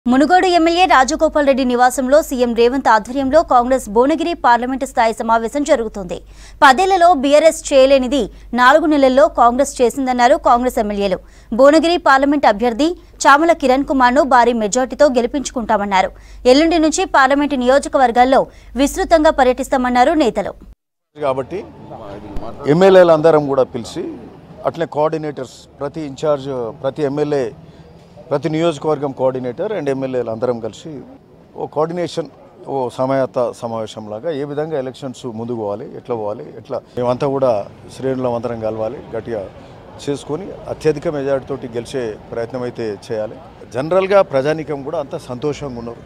Munugode MLA Rajagopal Reddy నివాసంలో CM Revanth ఆధ్వర్యంలో Congress Bhuvanagiri parliament స్థాయి సమావేశం జరుగుతుంది పదేళ్లలో బీఆర్ఎస్ చేయలేనిది నాలుగు నెలల్లో కాంగ్రెస్ చేసిందన్నారు కాంగ్రెస్ ఎమ్మెల్యేలు భువనగిరి పార్లమెంట్ అభ్యర్థి చామల కిరణ్ కుమార్ ను భారీ మెజార్టీతో గెలిపించుకుంటామన్నారు ఎల్లుండి నుంచి పార్లమెంటు నియోజకవర్గాల్లో విస్తృతంగా పర్యటిస్తామన్నారు నేతలు కాబట్టి ఎమ్మెల్యేలు అందరం కూడా పిలిచి అట్లే కోఆర్డినేటర్స్ ప్రతి ఇన్ఛార్జ్ ప్రతి ఎమ్మెల్యే ప్రతి నియోజకవర్గం కోఆర్డినేటర్ అండ్ ఎమ్మెల్యేలు అందరం కలిసి ఓ కోఆర్డినేషన్ ఓ సమయత సమావేశంలాగా ఏ విధంగా ఎలక్షన్స్ ముందుకు పోవాలి ఎట్లా పోవాలి ఎట్లా మేమంతా కూడా శ్రేణులం అందరం కలవాలి గట్టిగా చేసుకొని అత్యధిక మెజారిటీతోటి గెలిచే ప్రయత్నం అయితే చేయాలి జనరల్గా ప్రజానీకం కూడా అంత సంతోషంగా ఉన్నారు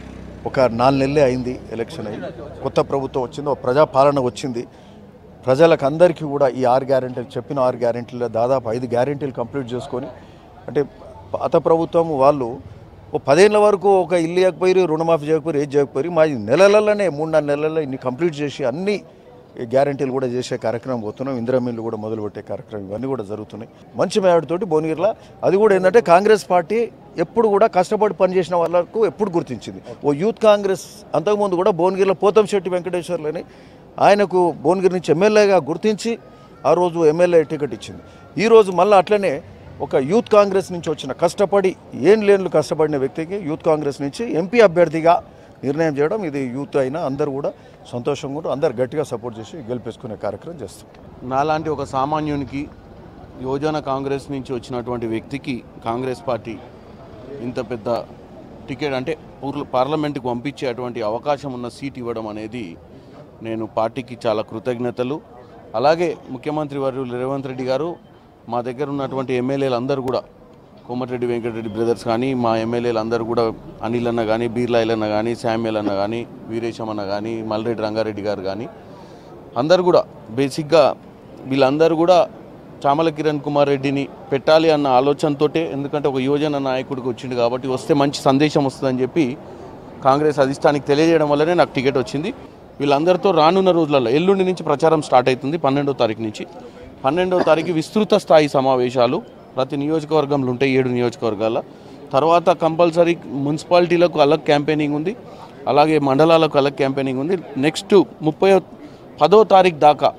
ఒక నాలుగు నెలలే అయింది ఎలక్షన్ అయ్యి కొత్త ప్రభుత్వం వచ్చింది ఒక ప్రజాపాలన వచ్చింది ప్రజలకు అందరికీ కూడా ఈ ఆరు గ్యారెంటీలు చెప్పిన ఆరు గ్యారెంటీలు దాదాపు ఐదు గ్యారెంటీలు కంప్లీట్ చేసుకొని అంటే పాత ప్రభుత్వం వాళ్ళు ఓ పదేళ్ళ వరకు ఒక ఇల్లు ఇవ్వకపోయి రుణమాఫీ చేయకపోయి ఏది చేయకపోయి మా ఈ నెలలలోనే మూడు నాలుగు నెలల్లో ఇన్ని కంప్లీట్ చేసి అన్ని గ్యారెంటీలు కూడా చేసే కార్యక్రమం పోతున్నాం ఇందిరామిల్లు కూడా మొదలుపెట్టే కార్యక్రమం ఇవన్నీ కూడా జరుగుతున్నాయి మంచి మేడతోటి భువనగిరిలో అది కూడా ఏంటంటే కాంగ్రెస్ పార్టీ ఎప్పుడు కూడా కష్టపడి పనిచేసిన వాళ్ళకు ఎప్పుడు గుర్తించింది ఓ యూత్ కాంగ్రెస్ అంతకుముందు కూడా భువనగిరిలో పోతంశెట్టి వెంకటేశ్వర్లని ఆయనకు భువనగిరి నుంచి ఎమ్మెల్యేగా గుర్తించి ఆ రోజు ఎమ్మెల్యే టికెట్ ఇచ్చింది ఈరోజు మళ్ళీ అట్లనే ఒక యూత్ కాంగ్రెస్ నుంచి వచ్చిన కష్టపడి ఏం లేన్లు కష్టపడిన వ్యక్తికి యూత్ కాంగ్రెస్ నుంచి ఎంపీ అభ్యర్థిగా నిర్ణయం చేయడం ఇది యూత్ అయినా అందరూ కూడా సంతోషంగా కూడా అందరు గట్టిగా సపోర్ట్ చేసి గెలిపేసుకునే కార్యక్రమం చేస్తాం నాలాంటి ఒక సామాన్యునికి యువజన కాంగ్రెస్ నుంచి వచ్చినటువంటి వ్యక్తికి కాంగ్రెస్ పార్టీ ఇంత పెద్ద టికెట్ అంటే పూర్ల పార్లమెంట్కి పంపించే అటువంటి అవకాశం ఉన్న సీట్ ఇవ్వడం అనేది నేను పార్టీకి చాలా కృతజ్ఞతలు అలాగే ముఖ్యమంత్రి వర్యులు రేవంత్ రెడ్డి గారు మా దగ్గర ఉన్నటువంటి ఎమ్మెల్యేలు అందరూ కూడా కోమటిరెడ్డి వెంకటరెడ్డి బ్రదర్స్ కానీ మా ఎమ్మెల్యేలు అందరూ కూడా అనిల్ అన్న కానీ బీర్లాయిల్ అన్న కానీ శామ్యుల్ అన్న కానీ వీరేశం అన్న కానీ మల్రెడ్డి రంగారెడ్డి గారు కానీ అందరు కూడా బేసిక్గా వీళ్ళందరూ కూడా చామల కిరణ్ కుమార్ రెడ్డిని పెట్టాలి అన్న ఆలోచనతోటే ఎందుకంటే ఒక యువజన నాయకుడికి వచ్చింది కాబట్టి వస్తే మంచి సందేశం వస్తుందని చెప్పి కాంగ్రెస్ అధిష్టానికి తెలియజేయడం వల్లనే నాకు టికెట్ వచ్చింది వీళ్ళందరితో రానున్న రోజులలో ఎల్లుండి నుంచి ప్రచారం స్టార్ట్ అవుతుంది పన్నెండో తారీఖు నుంచి పన్నెండో తారీఖు విస్తృత స్థాయి సమావేశాలు ప్రతి నియోజకవర్గంలో ఉంటాయి ఏడు నియోజకవర్గాల తర్వాత కంపల్సరీ మున్సిపాలిటీలకు అలగ్ క్యాంపెయినింగ్ ఉంది అలాగే మండలాలకు అలగ్ క్యాంపెయినింగ్ ఉంది నెక్స్ట్ ముప్పై పదో తారీఖు దాకా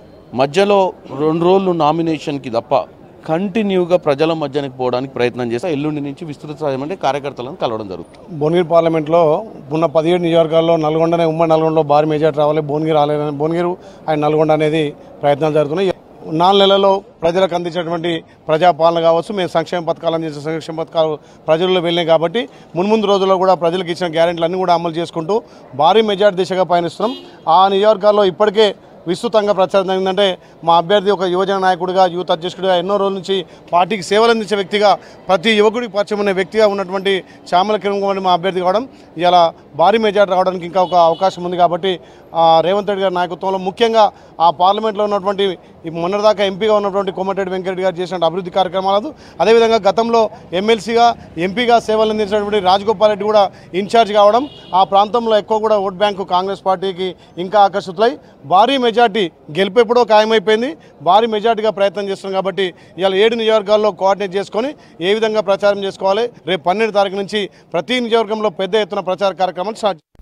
మధ్యలో రెండు రోజులు నామినేషన్కి తప్ప కంటిన్యూగా ప్రజల మధ్యానికి పోవడానికి ప్రయత్నం చేస్తా ఎల్లుండి నుంచి విస్తృత స్థాయి అంటే కార్యకర్తలను కలవడం జరుగుతుంది భువనగిరి పార్లమెంట్లో ఉన్న పదిహేడు నియోజకవర్గాల్లో నల్గొండనే ఉమ్మడి నల్గొండలో భారీ మెజార్టీ రావాలి భువనగిరి రాలేదని భువనగిరి ఆయన నల్గొండ అనేది ప్రయత్నాలు జరుగుతున్నాయి నాలుగు నెలల్లో ప్రజలకు అందించేటువంటి ప్రజాపాలన కావచ్చు మేము సంక్షేమ పథకాలు అందించే సంక్షేమ పథకాలు ప్రజల్లో వెళ్ళినాయి కాబట్టి మున్ముందు రోజుల్లో కూడా ప్రజలకు ఇచ్చిన గ్యారెంటీలు అన్నీ కూడా అమలు చేసుకుంటూ భారీ మెజార్టీ దిశగా పయనిస్తున్నాం ఆ నియోజకవర్గాల్లో ఇప్పటికే విస్తృతంగా ప్రచారం జరిగిందంటే మా అభ్యర్థి ఒక యువజన నాయకుడిగా యూత్ అధ్యక్షుడిగా ఎన్నో రోజుల నుంచి పార్టీకి సేవలు అందించే వ్యక్తిగా ప్రతి యువకుడికి పరిచయం ఉన్న వ్యక్తిగా ఉన్నటువంటి శ్యామల కిరణ్ కుమార్ మా అభ్యర్థి కావడం ఇలా భారీ మెజార్టీ రావడానికి ఇంకా ఒక అవకాశం ఉంది కాబట్టి ఆ, రేవంత్ రెడ్డి గారి నాయకత్వంలో ముఖ్యంగా ఆ పార్లమెంట్లో ఉన్నటువంటి ఈ మొన్నటిదాకా ఎంపీగా ఉన్నటువంటి కోమటిరెడ్డి వెంకరెడ్డి గారు చేసిన అభివృద్ధి కార్యక్రమాలు అదేవిధంగా గతంలో ఎమ్మెల్సీగా ఎంపీగా సేవలు అందించినటువంటి రాజగోపాల్ రెడ్డి కూడా ఇన్ఛార్జ్ కావడం ఆ ప్రాంతంలో ఎక్కువ కూడా ఓట్ బ్యాంకు కాంగ్రెస్ పార్టీకి ఇంకా ఆకర్షితులై భారీ మెజార్టీ గెలుపు ఎప్పుడో ఖాయమైపోయింది భారీ మెజార్టీగా ప్రయత్నం చేస్తున్నాం కాబట్టి ఇవాళ ఏడు నియోజకవర్గాల్లో కోఆర్డినేట్ చేసుకొని ఏ విధంగా ప్రచారం చేసుకోవాలి రేపు పన్నెండు తారీఖు నుంచి ప్రతి నియోజకవర్గంలో పెద్ద ఎత్తున ప్రచార కార్యక్రమాలు స్టార్ట్